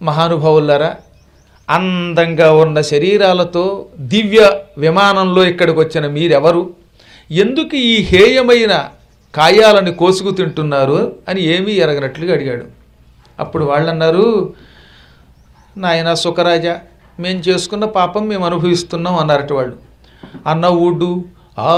మహానుభావులారా అందంగా ఉన్న శరీరాలతో దివ్య విమానంలో ఇక్కడికి వచ్చిన మీరెవరు ఎందుకు ఈ హేయమైన కాయాలని కోసుకు తింటున్నారు అని ఏమీ ఎరగనట్లుగా అడిగాడు అప్పుడు వాళ్ళన్నారు నాయన సుఖరాజా మేము చేసుకున్న పాపం మేము అనుభవిస్తున్నాం అన్నారట వాళ్ళు అన్న ఊడు ఆ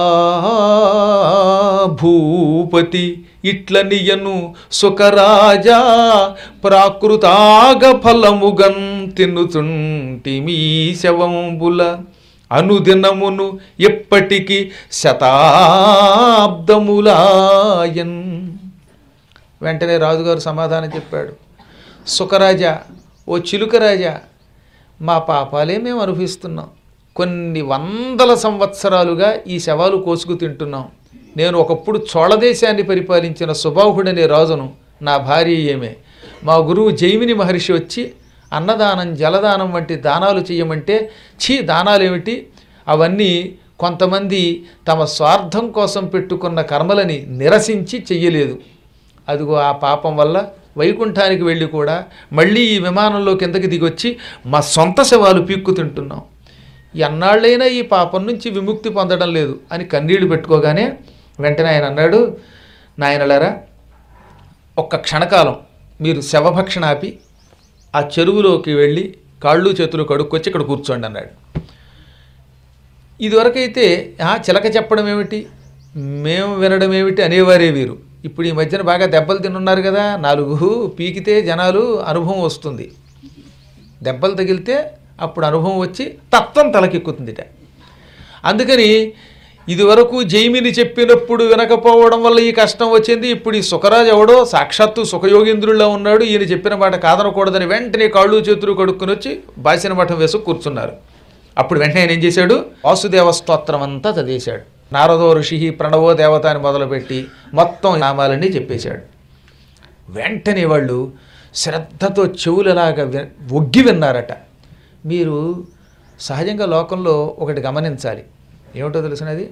భూపతి ఇట్ల నియను సుఖరాజా ప్రాకృతాగ ఫలముగన్ తిన్నుచుంటిమీ శవంబుల అనుదినమును ఎప్పటికి శతాబ్దములాయన్ వెంటనే రాజుగారు సమాధానం చెప్పాడు సుఖరాజా ఓ చిలుకరాజా మా పాపాలే మేము అనుభవిస్తున్నాం కొన్ని వందల సంవత్సరాలుగా ఈ శవాలు కోసుకు తింటున్నాం నేను ఒకప్పుడు చోళదేశాన్ని పరిపాలించిన సుబాహుడనే రాజును నా భార్య ఏమే మా గురువు జైమిని మహర్షి వచ్చి అన్నదానం జలదానం వంటి దానాలు చేయమంటే ఛీ దానాలేమిటి అవన్నీ కొంతమంది తమ స్వార్థం కోసం పెట్టుకున్న కర్మలని నిరసించి చెయ్యలేదు అదిగో ఆ పాపం వల్ల వైకుంఠానికి వెళ్ళి కూడా మళ్ళీ ఈ విమానంలో కిందకి దిగొచ్చి మా సొంత శవాలు పీక్కు తింటున్నాం ఎన్నాళ్ళైనా ఈ పాపం నుంచి విముక్తి పొందడం లేదు అని కన్నీళ్లు పెట్టుకోగానే వెంటనే ఆయన అన్నాడు నాయనలారా ఒక్క క్షణకాలం మీరు శవభక్షణ ఆపి ఆ చెరువులోకి వెళ్ళి కాళ్ళు చేతులు కడుక్కొచ్చి ఇక్కడ కూర్చోండి అన్నాడు ఇదివరకైతే "ఆ, చిలక చెప్పడం ఏమిటి మేము వినడం ఏమిటి అనేవారే వీరు ఇప్పుడు ఈ మధ్యన బాగా దెబ్బలు తినున్నారు కదా నాలుగు పీకితే జనాలు అనుభవం వస్తుంది దెబ్బలు తగిలితే అప్పుడు అనుభవం వచ్చి తత్వం తలకెక్కుతుందిట అందుకని ఇదివరకు జైమిని చెప్పినప్పుడు వినకపోవడం వల్ల ఈ కష్టం వచ్చింది ఇప్పుడు ఈ సుఖరాజు ఎవడో సాక్షాత్తు సుఖయోగేంద్రుల్లో ఉన్నాడు ఈయన చెప్పిన మాట కాదనకూడదని వెంటనే కాళ్ళు చేతులు కడుక్కుని వచ్చి బాసిన మఠం వేసుకు కూర్చున్నారు అప్పుడు వెంటనే ఆయన ఏం చేశాడు వాసుదేవ స్తోత్రం అంతా చదివేశాడు నారదో ఋషి ప్రణవో దేవత అని మొదలుపెట్టి మొత్తం నామాలన్నీ చెప్పేశాడు వెంటనే వాళ్ళు శ్రద్ధతో చెవులలాగా వి ఒగ్గి విన్నారట మీరు సహజంగా లోకంలో ఒకటి గమనించాలి ఏమిటో తెలిసినది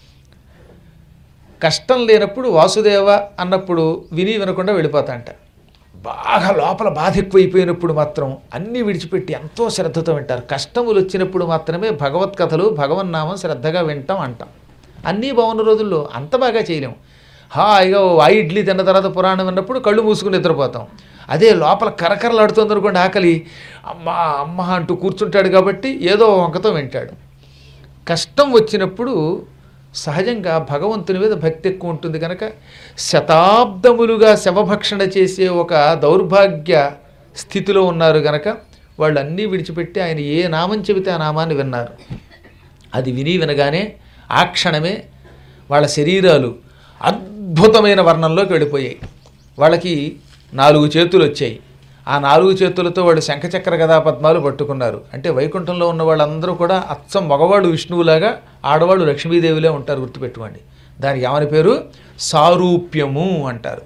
కష్టం లేనప్పుడు వాసుదేవ అన్నప్పుడు విని వినకుండా వెళ్ళిపోతాంట బాగా లోపల బాధ ఎక్కువైపోయినప్పుడు మాత్రం అన్నీ విడిచిపెట్టి ఎంతో శ్రద్ధతో వింటారు కష్టములు వచ్చినప్పుడు మాత్రమే భగవత్ కథలు భగవన్నామం శ్రద్ధగా వింటాం అంటాం అన్నీ బాగున్న రోజుల్లో అంత బాగా చేయలేం హాయిగా ఓ ఆ ఇడ్లీ తిన్న తర్వాత పురాణం విన్నప్పుడు కళ్ళు మూసుకుని నిద్రపోతాం అదే లోపల కరకరలాడుతుంది అనుకోండి ఆకలి అమ్మా అమ్మ అంటూ కూర్చుంటాడు కాబట్టి ఏదో వంకతో వింటాడు కష్టం వచ్చినప్పుడు సహజంగా భగవంతుని మీద భక్తి ఎక్కువ ఉంటుంది కనుక శతాబ్దములుగా శవభక్షణ చేసే ఒక దౌర్భాగ్య స్థితిలో ఉన్నారు గనక వాళ్ళు అన్నీ విడిచిపెట్టి ఆయన ఏ నామం చెబితే ఆ నామాన్ని విన్నారు అది విని వినగానే ఆ క్షణమే వాళ్ళ శరీరాలు అద్భుతమైన వర్ణంలోకి వెళ్ళిపోయాయి వాళ్ళకి నాలుగు చేతులు వచ్చాయి ఆ నాలుగు చేతులతో వాళ్ళు శంఖచక్ర గదా పద్మాలు పట్టుకున్నారు అంటే వైకుంఠంలో ఉన్న వాళ్ళందరూ కూడా అచ్చం మగవాడు విష్ణువులాగా ఆడవాళ్ళు లక్ష్మీదేవిలే ఉంటారు గుర్తుపెట్టుకోండి దానికి ఏమని పేరు సారూప్యము అంటారు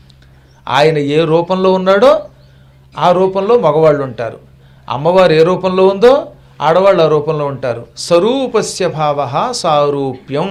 ఆయన ఏ రూపంలో ఉన్నాడో ఆ రూపంలో మగవాళ్ళు ఉంటారు అమ్మవారు ఏ రూపంలో ఉందో ఆడవాళ్ళు ఆ రూపంలో ఉంటారు స్వరూపస్య భావ సారూప్యం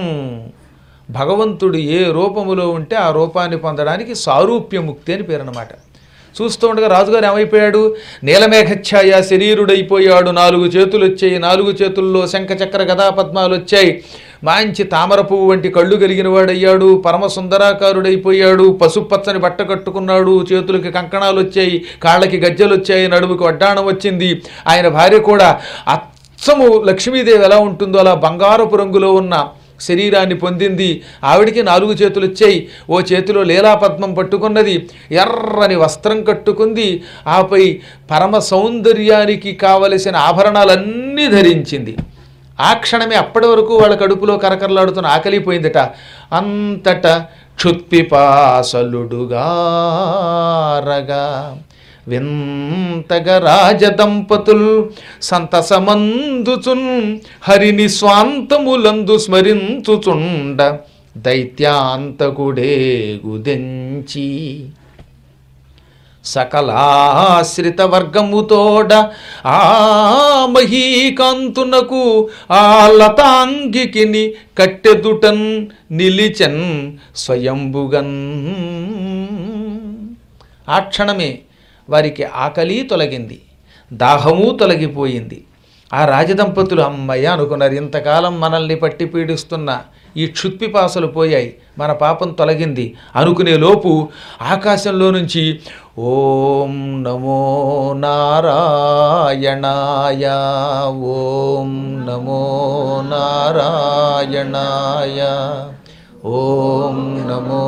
భగవంతుడు ఏ రూపములో ఉంటే ఆ రూపాన్ని పొందడానికి సారూప్యముక్తి అని పేరు అన్నమాట చూస్తూ ఉండగా రాజుగారు ఏమైపోయాడు నీలమేఘఛాయ శరీరుడైపోయాడు నాలుగు చేతులు వచ్చాయి నాలుగు చేతుల్లో శంఖచక్ర గదా పద్మాలు వచ్చాయి మంచి తామర పువ్వు వంటి కళ్ళు కలిగిన వాడయ్యాడు పరమ సుందరాకారుడైపోయాడు పసుపచ్చని బట్ట కట్టుకున్నాడు చేతులకి కంకణాలు వచ్చాయి కాళ్ళకి గజ్జలు వచ్చాయి నడుముకి వడ్డాణం వచ్చింది ఆయన భార్య కూడా అచ్చము లక్ష్మీదేవి ఎలా ఉంటుందో అలా బంగారపు రంగులో ఉన్న శరీరాన్ని పొందింది ఆవిడికి నాలుగు చేతులు వచ్చాయి ఓ చేతిలో లీలాపద్మం పట్టుకున్నది ఎర్రని వస్త్రం కట్టుకుంది ఆపై పరమ సౌందర్యానికి కావలసిన ఆభరణాలన్నీ ధరించింది ఆ క్షణమే అప్పటి వరకు వాళ్ళ కడుపులో కరకరలాడుతున్న ఆకలిపోయిందట అంతట క్షుత్పిపాసలుడుగారగా వింతగ రాజదంపతుల్ సంతసమందుచున్ హరిని స్వాంతములందు స్మరించుచుండ దైత్యాంతకుడే గుదెంచి సకలాశ్రిత వర్గముతోడ ఆ మహీకాంతునకు ఆ లతాంగికిని కట్టెదుటన్ నిలిచెన్ స్వయంబుగన్ ఆ క్షణమే వారికి ఆకలి తొలగింది దాహము తొలగిపోయింది ఆ రాజదంపతులు అమ్మయ్య అనుకున్నారు ఇంతకాలం మనల్ని పట్టి పీడిస్తున్న ఈ క్షుత్పిపాసలు పోయాయి మన పాపం తొలగింది అనుకునే లోపు ఆకాశంలో నుంచి ఓం నమో నారాయణాయ ఓం నమో నారాయణాయ ఓం నమో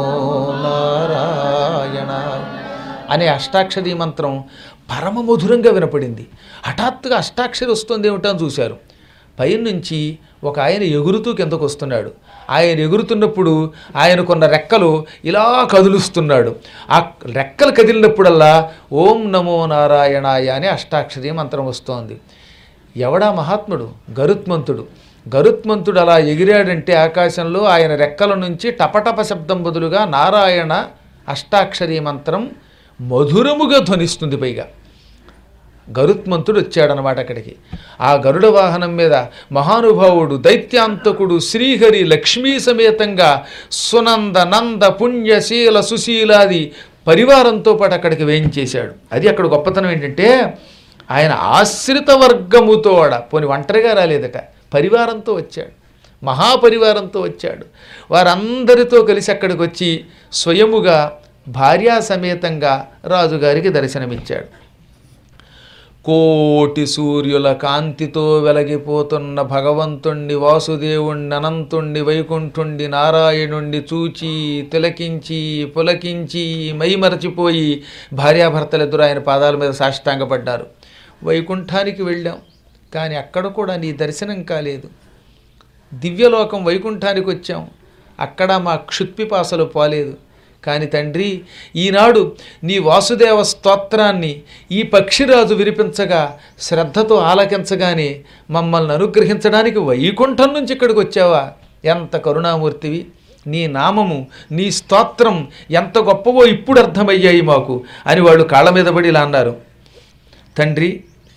నారాయణాయ అనే అష్టాక్షరీ మంత్రం పరమ మధురంగా వినపడింది హఠాత్తుగా అష్టాక్షరి వస్తుంది ఏమిటో అని చూశారు పైనుంచి ఒక ఆయన ఎగురుతూ కిందకు వస్తున్నాడు ఆయన ఎగురుతున్నప్పుడు ఆయనకున్న రెక్కలు ఇలా కదులుస్తున్నాడు ఆ రెక్కలు కదిలినప్పుడల్లా ఓం నమో నారాయణాయ అని అష్టాక్షరీ మంత్రం వస్తోంది ఎవడా మహాత్ముడు గరుత్మంతుడు గరుత్మంతుడు అలా ఎగిరాడంటే ఆకాశంలో ఆయన రెక్కల నుంచి టపటప శబ్దం బదులుగా నారాయణ అష్టాక్షరీ మంత్రం మధురముగా ధ్వనిస్తుంది పైగా గరుత్మంతుడు వచ్చాడనమాట అక్కడికి ఆ గరుడ వాహనం మీద మహానుభావుడు దైత్యాంతకుడు శ్రీహరి లక్ష్మీ సమేతంగా సునంద నంద పుణ్యశీల సుశీలాది పరివారంతో పాటు అక్కడికి వేయించేశాడు అది అక్కడ గొప్పతనం ఏంటంటే ఆయన ఆశ్రిత వర్గముతోడ పోని ఒంటరిగా రాలేదట పరివారంతో వచ్చాడు మహాపరివారంతో వచ్చాడు వారందరితో కలిసి అక్కడికి వచ్చి స్వయముగా భార్యా సమేతంగా రాజుగారికి దర్శనమిచ్చాడు కోటి సూర్యుల కాంతితో వెలగిపోతున్న భగవంతుణ్ణి వాసుదేవుణ్ణి అనంతుణ్ణి వైకుంఠుణ్ణి నారాయణుణ్ణి చూచి తిలకించి పులకించి మైమరచిపోయి భార్యాభర్తలిద్దరూ ఆయన పాదాల మీద సాష్టాంగపడ్డారు వైకుంఠానికి వెళ్ళాం కానీ అక్కడ కూడా నీ దర్శనం కాలేదు దివ్యలోకం వైకుంఠానికి వచ్చాం అక్కడ మా క్షుత్పిపాసలు పోలేదు కాని తండ్రి ఈనాడు నీ వాసుదేవ స్తోత్రాన్ని ఈ పక్షిరాజు వినిపించగా శ్రద్ధతో ఆలకించగానే మమ్మల్ని అనుగ్రహించడానికి వైకుంఠం నుంచి ఇక్కడికి వచ్చావా ఎంత కరుణామూర్తివి నీ నామము నీ స్తోత్రం ఎంత గొప్పవో ఇప్పుడు అర్థమయ్యాయి మాకు అని వాళ్ళు కాళ్ళ మీద పడి ఇలా అన్నారు తండ్రి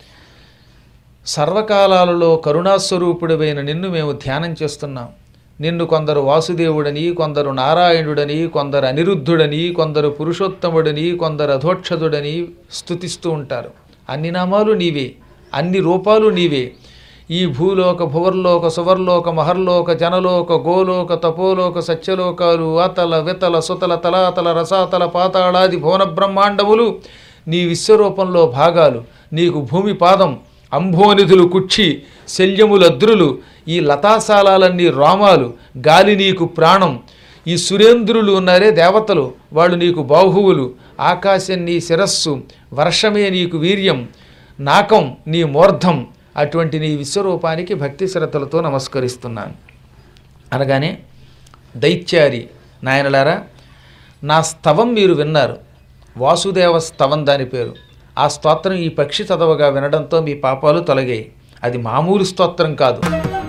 సర్వకాలాలలో కరుణాస్వరూపుడివైన నిన్ను మేము ధ్యానం చేస్తున్నాం నిన్ను కొందరు వాసుదేవుడని కొందరు నారాయణుడని కొందరు అనిరుద్ధుడని కొందరు పురుషోత్తముడని కొందరు అధోక్షదుడని స్తుతిస్తూ ఉంటారు అన్ని నామాలు నీవే అన్ని రూపాలు నీవే ఈ భూలోక భువర్లోక సువర్లోక మహర్లోక జనలోక గోలోక తపోలోక సత్యలోకాలు అతల వితల సుతల తలాతల రసాతల పాతాళాది భువన బ్రహ్మాండములు నీ విశ్వరూపంలో భాగాలు నీకు భూమి పాదం అంభోనిధులు కుక్షి శల్యములద్రులు ఈ లతాశాలాలన్నీ రోమాలు గాలి నీకు ప్రాణం ఈ సురేంద్రులు ఉన్నారే దేవతలు వాళ్ళు నీకు బాహువులు ఆకాశం నీ శిరస్సు వర్షమే నీకు వీర్యం నాకం నీ మూర్ధం అటువంటి నీ విశ్వరూపానికి భక్తి శ్రద్ధలతో నమస్కరిస్తున్నాను అనగానే దైత్యారి నాయనలారా నా స్తవం మీరు విన్నారు వాసుదేవ స్తవం దాని పేరు ఆ స్తోత్రం ఈ పక్షి చదవగా వినడంతో మీ పాపాలు తొలగాయి అది మామూలు స్తోత్రం కాదు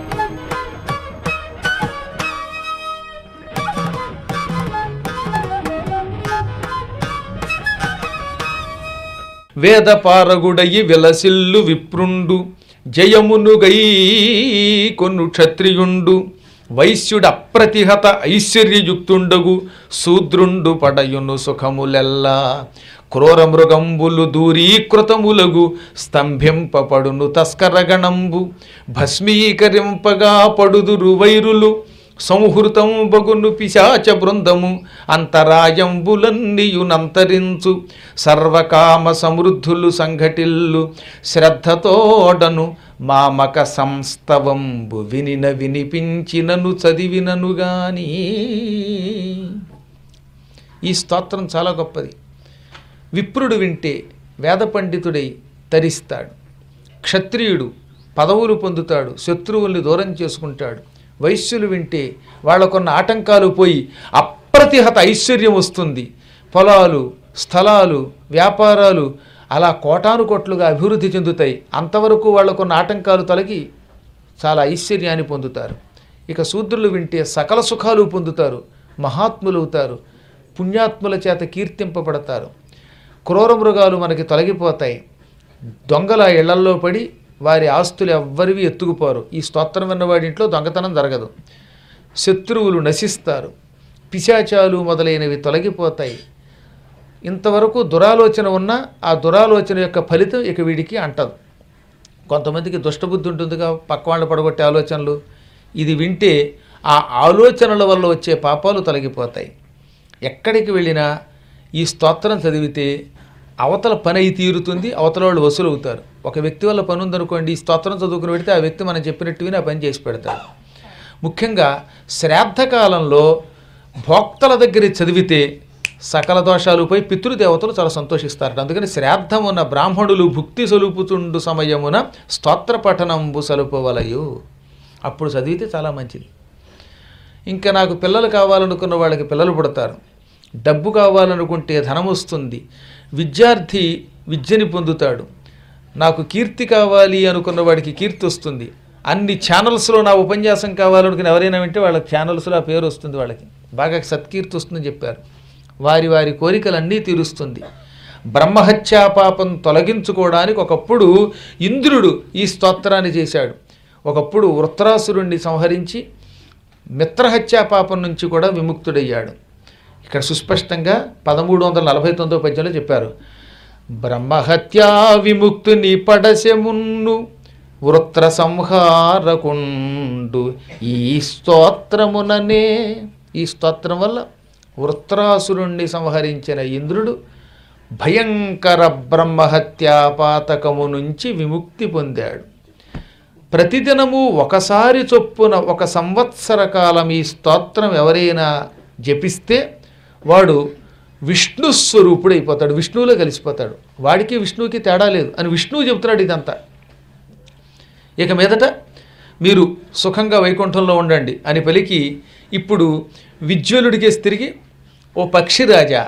వేద పారగుడయి విలసిల్లు విప్రుండు జయమును గై కొన్ను క్షత్రియుండు వైశ్యుడు అప్రతిహత ఐశ్వర్యయుక్తుండగు శూద్రుండు పడయును సుఖములెల్లా క్రూర మృగంబులు దూరీకృతములగు స్తంభింపబడును తస్కరగణంబు భస్మీకరింపగా పడుదురు వైరులు సంహృతం బగును పిశాచ బృందము అంతరాయంబులన్నీయునంతరించు సర్వకామ సమృద్ధులు సంఘటిల్లు శ్రద్ధతోడను మామక సంస్తవంబు వినిన వినిపించినను చదివినను గాని ఈ స్తోత్రం చాలా గొప్పది విప్రుడు వింటే వేద పండితుడై తరిస్తాడు క్షత్రియుడు పదవులు పొందుతాడు శత్రువుల్ని దూరం చేసుకుంటాడు వైశ్యులు వింటే వాళ్ళకున్న ఆటంకాలు పోయి అప్రతిహత ఐశ్వర్యం వస్తుంది పొలాలు స్థలాలు వ్యాపారాలు అలా కోటాను కోట్లుగా అభివృద్ధి చెందుతాయి అంతవరకు వాళ్ళకున్న ఆటంకాలు తొలగి చాలా ఐశ్వర్యాన్ని పొందుతారు ఇక శూద్రులు వింటే సకల సుఖాలు పొందుతారు మహాత్ములు అవుతారు పుణ్యాత్ముల చేత కీర్తింపబడతారు క్రూర మృగాలు మనకి తొలగిపోతాయి దొంగల ఇళ్లల్లో పడి వారి ఆస్తులు ఎవ్వరివి ఎత్తుకుపోరు ఈ స్తోత్రం విన్నవాడి ఇంట్లో దొంగతనం జరగదు శత్రువులు నశిస్తారు పిశాచాలు మొదలైనవి తొలగిపోతాయి ఇంతవరకు దురాలోచన ఉన్నా ఆ దురాలోచన యొక్క ఫలితం ఇక వీడికి అంటదు కొంతమందికి దుష్టబుద్ధి ఉంటుందిగా పక్క వాళ్ళు పడగొట్టే ఆలోచనలు ఇది వింటే ఆ ఆలోచనల వల్ల వచ్చే పాపాలు తొలగిపోతాయి ఎక్కడికి వెళ్ళినా ఈ స్తోత్రం చదివితే అవతల పని అయి తీరుతుంది అవతల వాళ్ళు వసూలు అవుతారు ఒక వ్యక్తి వల్ల పని ఉందనుకోండి ఈ స్తోత్రం చదువుకుని పెడితే ఆ వ్యక్తి మనం చెప్పినట్టు విని ఆ పని చేసి పెడతాడు ముఖ్యంగా శ్రాద్ధకాలంలో భోక్తల దగ్గర చదివితే సకల దోషాలు పోయి పితృదేవతలు చాలా సంతోషిస్తారట అందుకని శ్రాద్ధం ఉన్న బ్రాహ్మణులు భుక్తి సలుపుతుండు సమయమున స్తోత్ర పఠనంబు సలుపవలయు అప్పుడు చదివితే చాలా మంచిది ఇంకా నాకు పిల్లలు కావాలనుకున్న వాళ్ళకి పిల్లలు పుడతారు డబ్బు కావాలనుకుంటే ధనం వస్తుంది విద్యార్థి విద్యని పొందుతాడు నాకు కీర్తి కావాలి అనుకున్న వాడికి కీర్తి వస్తుంది అన్ని ఛానల్స్లో నా ఉపన్యాసం కావాలనుకుని ఎవరైనా వింటే వాళ్ళ ఛానల్స్లో ఆ పేరు వస్తుంది వాళ్ళకి బాగా సత్కీర్తి వస్తుందని చెప్పారు వారి వారి కోరికలన్నీ తీరుస్తుంది బ్రహ్మహత్యా పాపం తొలగించుకోవడానికి ఒకప్పుడు ఇంద్రుడు ఈ స్తోత్రాన్ని చేశాడు ఒకప్పుడు వృత్రాసురుణ్ణి సంహరించి మిత్రహత్యా పాపం నుంచి కూడా విముక్తుడయ్యాడు ఇక్కడ సుస్పష్టంగా పదమూడు వందల నలభై తొమ్మిదో పద్యంలో చెప్పారు బ్రహ్మహత్యా విముక్తుని పడసెమున్ను వృత్ర సంహారకుండు ఈ స్తోత్రముననే ఈ స్తోత్రం వల్ల వృత్రాసురుణ్ణి సంహరించిన ఇంద్రుడు భయంకర బ్రహ్మహత్యా పాతకము నుంచి విముక్తి పొందాడు ప్రతిదినము ఒకసారి చొప్పున ఒక సంవత్సర కాలం ఈ స్తోత్రం ఎవరైనా జపిస్తే వాడు విష్ణు స్వరూపుడు అయిపోతాడు విష్ణువులో కలిసిపోతాడు వాడికి విష్ణువుకి తేడా లేదు అని విష్ణువు చెబుతున్నాడు ఇదంతా ఇక మీదట మీరు సుఖంగా వైకుంఠంలో ఉండండి అని పలికి ఇప్పుడు విజ్వలుడికేసి తిరిగి ఓ పక్షిరాజా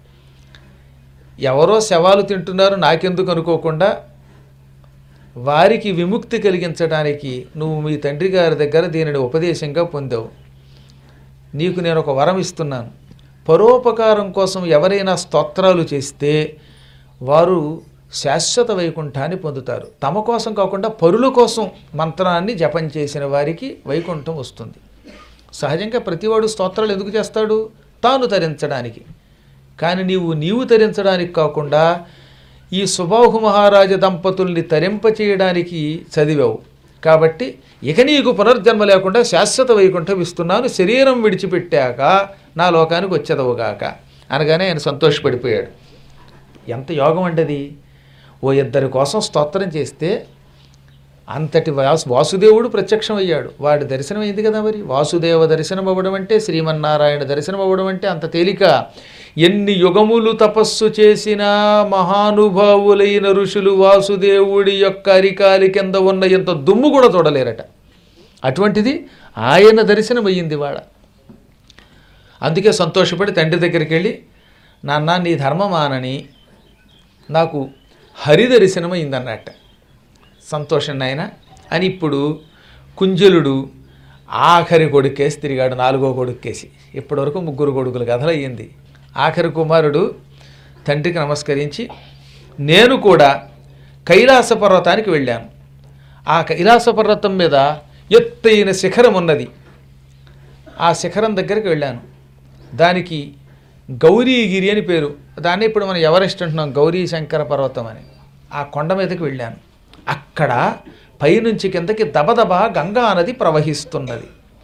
ఎవరో శవాలు తింటున్నారు నాకెందుకు అనుకోకుండా వారికి విముక్తి కలిగించడానికి నువ్వు మీ తండ్రి గారి దగ్గర దీనిని ఉపదేశంగా పొందావు నీకు నేను ఒక వరం ఇస్తున్నాను పరోపకారం కోసం ఎవరైనా స్తోత్రాలు చేస్తే వారు శాశ్వత వైకుంఠాన్ని పొందుతారు తమ కోసం కాకుండా పరుల కోసం మంత్రాన్ని జపం చేసిన వారికి వైకుంఠం వస్తుంది సహజంగా ప్రతివాడు స్తోత్రాలు ఎందుకు చేస్తాడు తాను తరించడానికి కానీ నీవు నీవు తరించడానికి కాకుండా ఈ సుబాహు మహారాజ దంపతుల్ని తరింపచేయడానికి చదివావు కాబట్టి ఇక నీకు పునర్జన్మ లేకుండా శాశ్వత వైకుంఠం ఇస్తున్నాను శరీరం విడిచిపెట్టాక నా లోకానికి వచ్చేదవుగాక అనగానే ఆయన సంతోషపడిపోయాడు ఎంత యోగం అంటది ఓ ఇద్దరి కోసం స్తోత్రం చేస్తే అంతటి వాసు వాసుదేవుడు ప్రత్యక్షం అయ్యాడు వాడి దర్శనం అయింది కదా మరి వాసుదేవ దర్శనం అవ్వడం అంటే శ్రీమన్నారాయణ దర్శనం అవ్వడం అంటే అంత తేలిక ఎన్ని యుగములు తపస్సు చేసిన మహానుభావులైన ఋషులు వాసుదేవుడి యొక్క అరికాలి కింద ఉన్న ఎంత దుమ్ము కూడా చూడలేరట అటువంటిది ఆయన దర్శనం అయ్యింది వాడ అందుకే సంతోషపడి తండ్రి దగ్గరికి వెళ్ళి నాన్న నీ ధర్మమానని నాకు హరి దర్శనం అయిందన్నట్ట సంతోషం నాయన అని ఇప్పుడు కుంజలుడు ఆఖరి కొడుకేసి తిరిగాడు నాలుగో కొడుకేసి ఇప్పటివరకు ముగ్గురు కొడుకులు కథలు అయ్యింది ఆఖరి కుమారుడు తండ్రికి నమస్కరించి నేను కూడా కైలాస పర్వతానికి వెళ్ళాను ఆ కైలాస పర్వతం మీద ఎత్తైన శిఖరం ఉన్నది ఆ శిఖరం దగ్గరికి వెళ్ళాను దానికి గౌరీగిరి అని పేరు దాన్ని ఇప్పుడు మనం ఎవరెస్ట్ అంటున్నాం గౌరీ శంకర పర్వతం అని ఆ కొండ మీదకి వెళ్ళాను అక్కడ పైనుంచి కిందకి దబదబ గంగా నది ప్రవహిస్తున్నది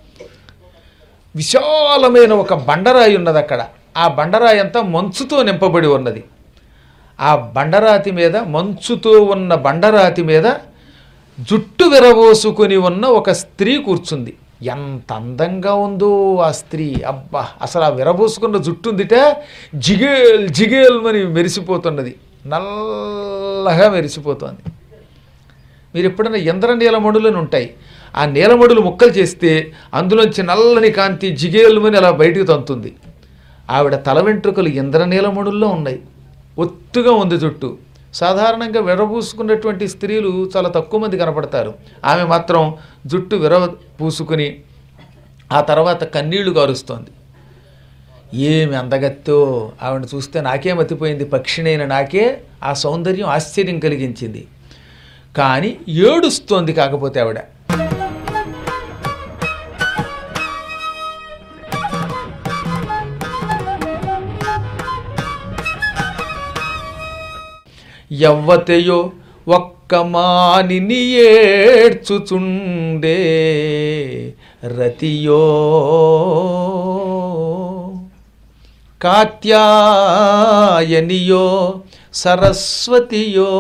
విశాలమైన ఒక బండరాయి ఉన్నది అక్కడ ఆ బండరాయి అంతా మంచుతో నింపబడి ఉన్నది ఆ బండరాతి మీద మంచుతో ఉన్న బండరాతి మీద జుట్టు విరబోసుకొని ఉన్న ఒక స్త్రీ కూర్చుంది ఎంత అందంగా ఉందో ఆ స్త్రీ అబ్బా అసలు ఆ విరబోసుకున్న జుట్టు ఉందిట జిగేల్ జిగేల్ అని మెరిసిపోతున్నది నల్లగా మెరిసిపోతోంది మీరు ఎప్పుడైనా ఇంద్ర నీలమణులని ఉంటాయి ఆ నీలమణులు ముక్కలు చేస్తే అందులోంచి నల్లని కాంతి జిగేలుమని అలా బయటికి తంతుంది ఆవిడ తల వెంట్రుకలు ఇంద్ర నీలమణుల్లో ఉన్నాయి ఒత్తుగా ఉంది జుట్టు సాధారణంగా విరబూసుకున్నటువంటి స్త్రీలు చాలా తక్కువ మంది కనపడతారు ఆమె మాత్రం జుట్టు విర పూసుకుని ఆ తర్వాత కన్నీళ్లు కారుస్తోంది ఏమి అందగత్తో ఆవిడ చూస్తే నాకే మతిపోయింది పక్షినైన నాకే ఆ సౌందర్యం ఆశ్చర్యం కలిగించింది కానీ ఏడుస్తోంది కాకపోతే ఆవిడ ఎవ్వతెయో ఒక్క మానిని ఏడ్చుచుండే రతియో కాత్యాయనియో సరస్వతియో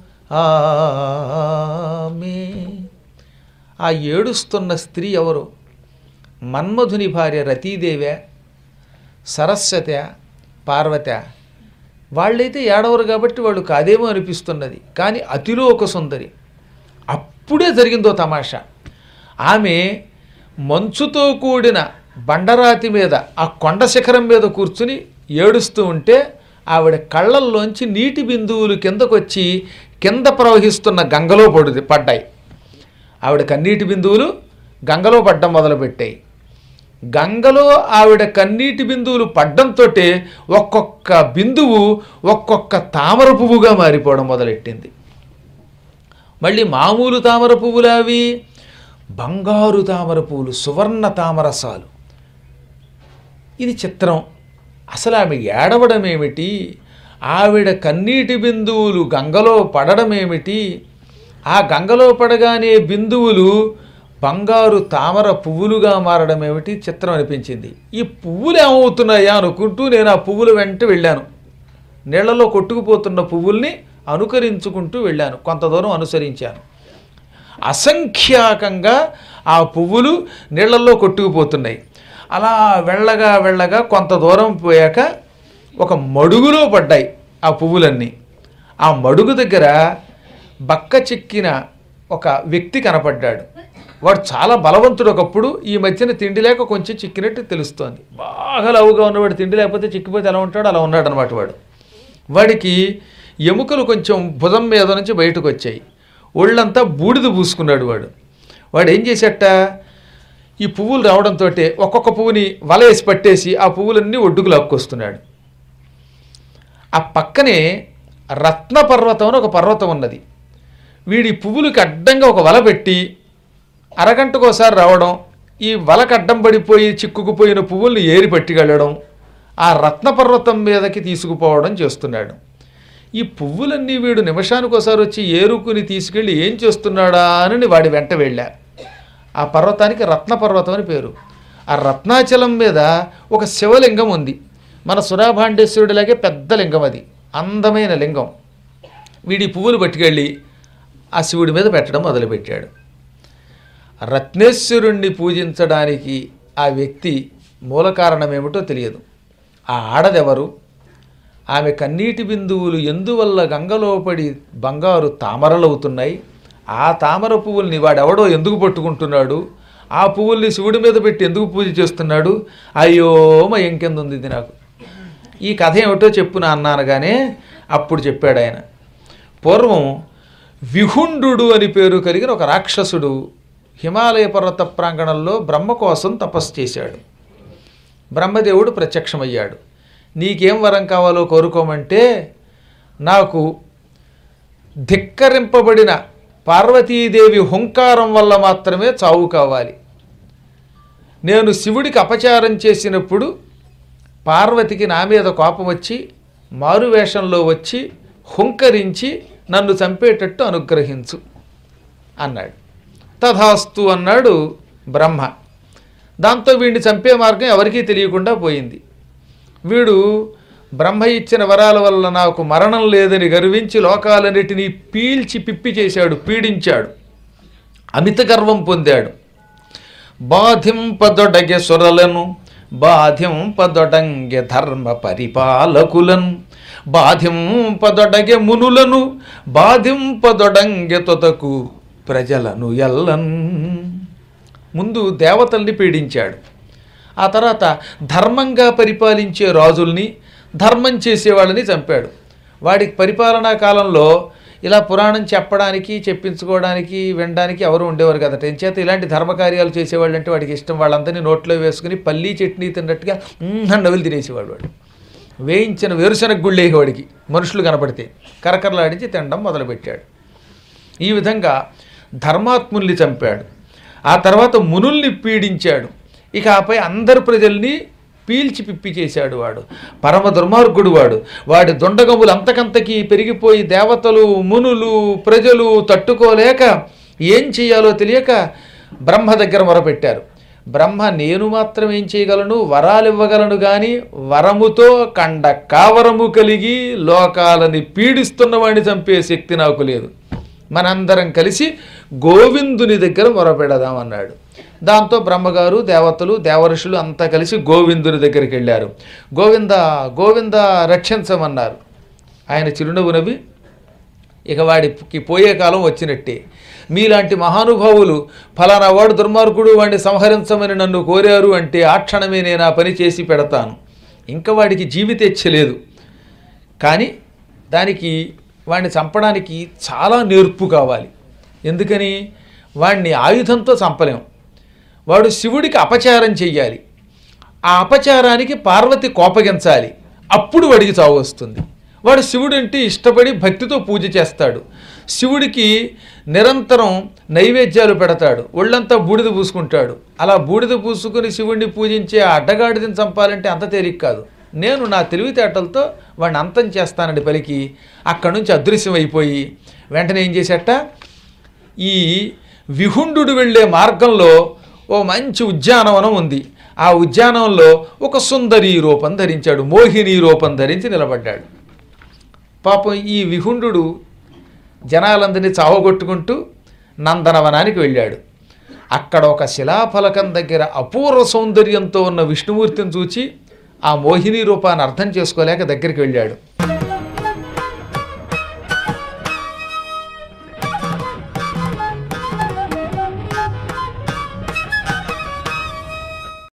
ఆమె ఆ ఏడుస్తున్న స్త్రీ ఎవరు మన్మధుని భార్య రతీదేవే సరస్వత పార్వత వాళ్ళైతే ఏడవరు కాబట్టి వాళ్ళు కాదేమో అనిపిస్తున్నది కానీ అతిలోక సుందరి అప్పుడే జరిగిందో తమాషా ఆమె మంచుతో కూడిన బండరాతి మీద ఆ కొండ శిఖరం మీద కూర్చుని ఏడుస్తూ ఉంటే ఆవిడ కళ్ళల్లోంచి నీటి బిందువులు కిందకొచ్చి కింద ప్రవహిస్తున్న గంగలో పడు పడ్డాయి ఆవిడ కన్నీటి బిందువులు గంగలో పడ్డం మొదలుపెట్టాయి గంగలో ఆవిడ కన్నీటి బిందువులు పడ్డంతో ఒక్కొక్క బిందువు ఒక్కొక్క తామర పువ్వుగా మారిపోవడం మొదలెట్టింది మళ్ళీ మామూలు తామర పువ్వులు అవి బంగారు తామర పువ్వులు సువర్ణ తామరసాలు ఇది చిత్రం అసలు ఆమె ఏడవడం ఏమిటి ఆవిడ కన్నీటి బిందువులు గంగలో పడడం ఏమిటి ఆ గంగలో పడగానే బిందువులు బంగారు తామర పువ్వులుగా మారడం ఏమిటి చిత్రం అనిపించింది ఈ పువ్వులు ఏమవుతున్నాయా అనుకుంటూ నేను ఆ పువ్వుల వెంట వెళ్ళాను నీళ్లలో కొట్టుకుపోతున్న పువ్వుల్ని అనుకరించుకుంటూ వెళ్ళాను కొంత దూరం అనుసరించాను అసంఖ్యాకంగా ఆ పువ్వులు నీళ్లలో కొట్టుకుపోతున్నాయి అలా వెళ్ళగా వెళ్ళగా కొంత దూరం పోయాక ఒక మడుగులో పడ్డాయి ఆ పువ్వులన్నీ ఆ మడుగు దగ్గర బక్క చిక్కిన ఒక వ్యక్తి కనపడ్డాడు వాడు చాలా బలవంతుడు ఒకప్పుడు ఈ మధ్యన తిండి లేక కొంచెం చిక్కినట్టు తెలుస్తోంది బాగా లవుగా ఉన్నవాడు తిండి లేకపోతే చిక్కిపోతే ఎలా ఉంటాడు అలా ఉన్నాడు అనమాట వాడు వాడికి ఎముకలు కొంచెం భుజం మీద నుంచి బయటకు వచ్చాయి ఒళ్ళంతా బూడిద పూసుకున్నాడు వాడు వాడు ఏం చేసేట ఈ పువ్వులు రావడంతో ఒక్కొక్క పువ్వుని వల వేసి పట్టేసి ఆ పువ్వులన్నీ ఒడ్డుకు లాక్కొస్తున్నాడు ఆ పక్కనే రత్న పర్వతం అని ఒక పర్వతం ఉన్నది వీడి పువ్వులకి అడ్డంగా ఒక వల పెట్టి అరగంటకోసారి రావడం ఈ వలకు అడ్డం పడిపోయి చిక్కుకుపోయిన పువ్వుల్ని ఏరి పట్టుకెళ్ళడం ఆ రత్న పర్వతం మీదకి తీసుకుపోవడం చేస్తున్నాడు ఈ పువ్వులన్నీ వీడు నిమిషానికోసారి వచ్చి ఏరుకుని తీసుకెళ్ళి ఏం చేస్తున్నాడా అని వాడి వెంట వెళ్ళా ఆ పర్వతానికి రత్న పర్వతం అని పేరు ఆ రత్నాచలం మీద ఒక శివలింగం ఉంది మన సురాభాండేశ్వరుడిలాగే పెద్ద లింగం అది అందమైన లింగం వీడి పువ్వులు పట్టుకెళ్ళి ఆ శివుడి మీద పెట్టడం మొదలుపెట్టాడు రత్నేశ్వరుణ్ణి పూజించడానికి ఆ వ్యక్తి మూల కారణం ఏమిటో తెలియదు ఆ ఆడదెవరు ఆమె కన్నీటి బిందువులు ఎందువల్ల గంగలో పడి బంగారు తామరలవుతున్నాయి ఆ తామర పువ్వుల్ని వాడెవడో ఎందుకు పట్టుకుంటున్నాడు ఆ పువ్వుల్ని శివుడి మీద పెట్టి ఎందుకు పూజ చేస్తున్నాడు అయ్యో మా ఇంకెందు ఉంది ఇది నాకు ఈ కథ ఏమిటో చెప్పు నా అన్నానగానే అప్పుడు చెప్పాడు ఆయన పూర్వం విహుండు అని పేరు కలిగిన ఒక రాక్షసుడు హిమాలయ పర్వత ప్రాంగణంలో బ్రహ్మ కోసం తపస్సు చేశాడు బ్రహ్మదేవుడు ప్రత్యక్షమయ్యాడు నీకేం వరం కావాలో కోరుకోమంటే నాకు ధిక్కరింపబడిన పార్వతీదేవి హుంకారం వల్ల మాత్రమే చావు కావాలి నేను శివుడికి అపచారం చేసినప్పుడు పార్వతికి నా మీద కోపం వచ్చి మారువేషంలో వచ్చి హుంకరించి నన్ను చంపేటట్టు అనుగ్రహించు అన్నాడు తథాస్తు అన్నాడు బ్రహ్మ దాంతో వీడిని చంపే మార్గం ఎవరికీ తెలియకుండా పోయింది వీడు బ్రహ్మ ఇచ్చిన వరాల వల్ల నాకు మరణం లేదని గర్వించి లోకాలన్నిటినీ పీల్చి పిప్పి చేశాడు పీడించాడు అమిత గర్వం పొందాడు బాధింపదొడగె సురలను బాధింపదొడంగె ధర్మ పరిపాలకులను బాధింపదొడగె మునులను బాధింపదొడంగె తొతకు ప్రజలను ఎల్లన్ ముందు దేవతల్ని పీడించాడు ఆ తర్వాత ధర్మంగా పరిపాలించే రాజుల్ని ధర్మం చేసేవాళ్ళని చంపాడు వాడికి పరిపాలనా కాలంలో ఇలా పురాణం చెప్పడానికి చెప్పించుకోవడానికి వినడానికి ఎవరు ఉండేవారు కదట చేత ఇలాంటి ధర్మకార్యాలు చేసేవాళ్ళు అంటే వాడికి ఇష్టం వాళ్ళందరినీ నోట్లో వేసుకుని పల్లీ చట్నీ తిన్నట్టుగా "మ్మ్" అని నవ్వులు తినేసేవాడు వాడు వేయించిన వేరుశనగ గుళ్ళేకి వాడికి మనుషులు కనపడితే కరకరలాడించి తినడం మొదలుపెట్టాడు ఈ విధంగా ధర్మాత్ముల్ని చంపాడు ఆ తర్వాత మునుల్ని పీడించాడు ఇక ఆపై అందరు ప్రజల్ని పీల్చి పిప్పి చేశాడు వాడు పరమ దుర్మార్గుడు వాడు వాడి దొండగములు అంతకంతకి పెరిగిపోయి దేవతలు మునులు ప్రజలు తట్టుకోలేక ఏం చేయాలో తెలియక బ్రహ్మ దగ్గర మొరపెట్టారు బ్రహ్మ నేను మాత్రం ఏం చేయగలను వరాలు ఇవ్వగలను కానీ వరముతో కండ కావరము కలిగి లోకాలని పీడిస్తున్న వాడిని చంపే శక్తి నాకు లేదు మనందరం కలిసి గోవిందుని దగ్గర మొరపెడదామన్నాడు దాంతో బ్రహ్మగారు దేవతలు దేవఋషులు అంతా కలిసి గోవిందుని దగ్గరికి వెళ్ళారు గోవింద గోవింద రక్షించమన్నారు ఆయన చిరునవ్వు నవ్వి ఇక వాడికి పోయే కాలం వచ్చినట్టే మీలాంటి మహానుభావులు ఫలానా వాడు దుర్మార్గుడు వాడిని సంహరించమని నన్ను కోరారు అంటే ఆ క్షణమే నేను ఆ పని చేసి పెడతాను ఇంకా వాడికి జీవితేచ్ఛ లేదు కానీ దానికి వాడిని చంపడానికి చాలా నేర్పు కావాలి ఎందుకని వాడిని ఆయుధంతో చంపలేం వాడు శివుడికి అపచారం చెయ్యాలి ఆ అపచారానికి పార్వతి కోపగించాలి అప్పుడు వాడికి చావు వస్తుంది వాడు శివుడు అంటే ఇష్టపడి భక్తితో పూజ చేస్తాడు శివుడికి నిరంతరం నైవేద్యాలు పెడతాడు ఒళ్ళంతా బూడిద పూసుకుంటాడు అలా బూడిద పూసుకుని శివుడిని పూజించే ఆ అడ్డగాడిదని చంపాలంటే అంత తేలిక కాదు నేను నా తెలివితేటలతో వాడిని అంతం చేస్తానని పలికి అక్కడి నుంచి అదృశ్యం అయిపోయి వెంటనే ఏం చేసేట ఈ విహుండు వెళ్ళే మార్గంలో ఓ మంచి ఉద్యానవనం ఉంది ఆ ఉద్యానవనంలో ఒక సుందరీ రూపం ధరించాడు మోహిని రూపం ధరించి నిలబడ్డాడు పాపం ఈ విహుండు జనాలందరినీ చావగొట్టుకుంటూ నందనవనానికి వెళ్ళాడు అక్కడ ఒక శిలాఫలకం దగ్గర అపూర్వ సౌందర్యంతో ఉన్న విష్ణుమూర్తిని చూచి ఆ మోహిని రూపాన్ని అర్థం చేసుకోలేక దగ్గరికి వెళ్ళాడు